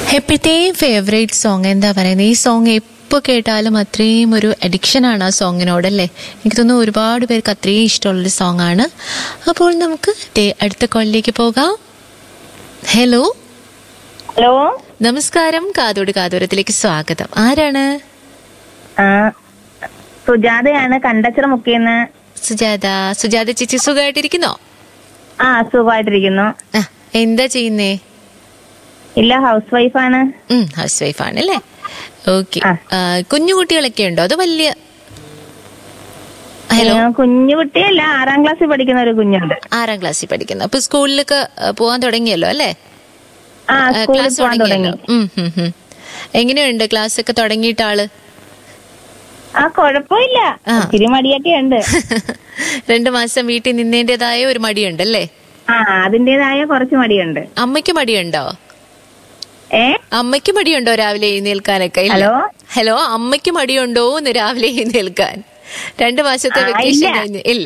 എപ്പോഴത്തെയും favourite song എന്താ പറയുന്നത് ഈ സോങ് എപ്പോൾ കേട്ടാലും അത്രയും ഒരു അഡിക്ഷൻ ആണ് ആ സോങ്ങിനോടല്ലേ എനിക്ക് തോന്നുന്നു ഒരുപാട് പേർക്ക് അത്രയും ഇഷ്ടമുള്ളൊരു സോങ് ആണ് അപ്പോൾ നമുക്ക് ദേ അടുത്ത കോളിലേക്ക് പോകാം ഹലോ ഹലോ നമസ്കാരം കാതോട് കാതോരത്തിലേക്ക് സ്വാഗതം ആരാണ് ആ സുജാതയാണ് കണ്ടച്ചിറ മുക്കിന്ന് സുജാത സുജാത ചേച്ചി സുഖമായിട്ടിരിക്കുന്നോ ആ സുഖമായിട്ടിരിക്കുന്നു ആ എന്താ ചെയ്യുന്നേ ഇല്ല ഹൗസ് വൈഫാണ് ഹൗസ് വൈഫ് ആണല്ലേ ഓക്കെ ആ. കുഞ്ഞു കുട്ടികളൊക്കെ ഉണ്ടോ അതോ വലിയ ഹലോ ഏ, കുഞ്ഞു കുട്ടിയല്ല ആറാം ക്ലാസ്സിൽ പഠിക്കുന്ന ഒരു കുഞ്ഞുണ്ട് ആറാം ക്ലാസ്സിൽ പഠിക്കുന്നു അപ്പൊ സ്കൂളിലൊക്കെ ആ, പോവാൻ തുടങ്ങിയല്ലോ അല്ലേ ആ ആ, സ്കൂളിൽ ക്ലാസ് പോകാൻ തുടങ്ങി തുടങ്ങിയല്ലോ ഉം, ഉം, ഉം. എങ്ങനെയുണ്ട് ക്ലാസ് ഒക്കെ തുടങ്ങിയിട്ട് ആള് ആ കുഴപ്പമില്ല ആ. ഇച്ചിരി മടിയൊക്കെ ഉണ്ട് രണ്ടു മാസം വീട്ടിൽ നിന്നേണ്ടതായ ഒരു മടിയുണ്ടല്ലേ ആ അതിന്റേതായ കുറച്ച് മടിയുണ്ട് അമ്മയ്ക്ക് മടിയുണ്ടോ ഏ അമ്മയ്ക്ക് മടിയുണ്ടോ രാവിലെ എഴുന്നേൽക്കാനൊക്കെ ഇല്ല. ഹലോ? ഹലോ അമ്മയ്ക്ക് മടിയുണ്ടോ എന്ന് രാവിലെ എഴുന്നേൽക്കാൻ രണ്ടു മാസത്തെ ആ, വെക്കേഷൻ ഇല്ല. കഴിഞ്ഞ് ഇല്ല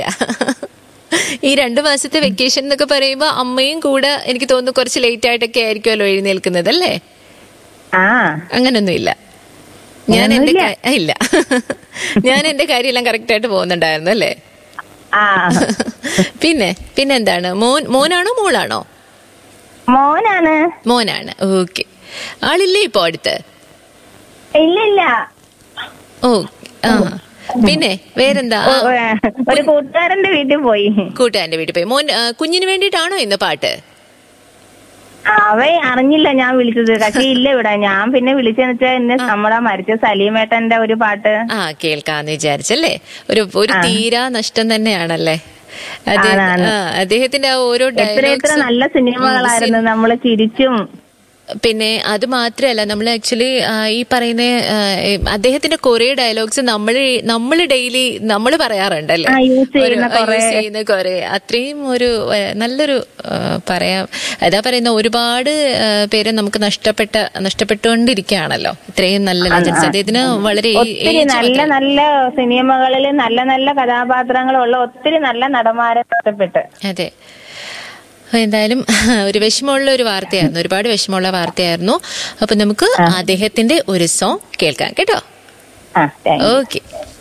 ഈ രണ്ടു മാസത്തെ വെക്കേഷൻ എന്നൊക്കെ പറയുമ്പോ അമ്മയും കൂടെ എനിക്ക് തോന്നുന്നു കുറച്ച് ലേറ്റ് ആയിട്ടൊക്കെ ആയിരിക്കുമല്ലോ എഴുന്നേൽക്കുന്നത് അല്ലേ ആ അങ്ങനൊന്നും ഇല്ല ഞാൻ എന്റെ അങ്ങനൊന്നുമില്ല. കാ- ഇല്ല ഞാൻ എന്റെ കാര്യമെല്ലാം കറക്റ്റ് ആയിട്ട് പോകുന്നുണ്ടായിരുന്നു അല്ലേ ആ പിന്നെ പിന്നെന്താണ് മോൻ മോനാണോ മോളാണോ മോനാണ് മോനാണ് ഓക്കെ ആളില്ലേ ഇപ്പൊ അടുത്ത് ഇല്ല ഇല്ല ഓ ആ പിന്നെ വേറെന്താ ആ, ഓ, ഏ, ഒരു കൂട്ടുകാരന്റെ വീട്ടിൽ പോയി കൂട്ടുകാരന്റെ വീട്ടിൽ പോയി മോൻ ആ, കുഞ്ഞിന് വേണ്ടിയിട്ടാണോ ഇന്ന് പാട്ട് അവ അറിഞ്ഞില്ല ഞാൻ വിളിച്ചത് പക്ഷേ ഇല്ല ഇവിടെ ഞാൻ പിന്നെ വിളിച്ചെന്ന് വെച്ചാൽ ഇന്ന് നമ്മുടെ മരിച്ച സലീമേട്ടന്റെ ഒരു പാട്ട് ആ കേൾക്കാന്ന് വിചാരിച്ചല്ലേ ഒരു ഒരു തീരാ നഷ്ടം തന്നെയാണല്ലേ അത് ആണാണ്. ആ, അദ്ദേഹത്തിന്റെ ആ ഓരോ എത്ര എത്ര ഡയലോഗ്സും നല്ല സിനിമകളായിരുന്നു നമ്മള് ചിരിച്ചും പിന്നെ അത് മാത്രമല്ല നമ്മൾ ആക്ച്വലി ഈ പറയുന്ന ആ, ഈ അദ്ദേഹത്തിന്റെ കുറെ ഡയലോഗ്സ് നമ്മൾ നമ്മൾ ഡെയിലി നമ്മൾ പറയാറുണ്ടല്ലേ ആ, use ചെയ്യുന്ന ഒരു- ആ, കുറേ. use ചെയ്യുന്ന കുറെ അത്രയും ഒരു ആ, നല്ലൊരു ആ, പറയാം അതാ പറയുന്ന ഒരുപാട് ആ, പേര് നമുക്ക് നഷ്ടപ്പെട്ട നഷ്ടപ്പെട്ടുകൊണ്ടിരിക്കുകയാണല്ലോ ഇത്രയും നല്ല ലെജൻസ് അദ്ദേഹത്തിന് വളരെ ഈ- ഒത്തിരി age നല്ല മാത്രമേ- നല്ല സിനിമകളിൽ നല്ല നല്ല കഥാപാത്രങ്ങളുള്ള ഒത്തിരി നല്ല നടന്മാരെ നഷ്ടപ്പെട്ട് അതെ എന്തായാലും ഒരു വിഷമമുള്ള ഒരു വാർത്തയായിരുന്നു ഒരുപാട് വിഷമമുള്ള വാർത്തയായിരുന്നു അപ്പൊ നമുക്ക് അദ്ദേഹത്തിന്റെ ഒരു സോങ് കേൾക്കാം കേട്ടോ ആ താങ്ക് യു. ഓക്കെ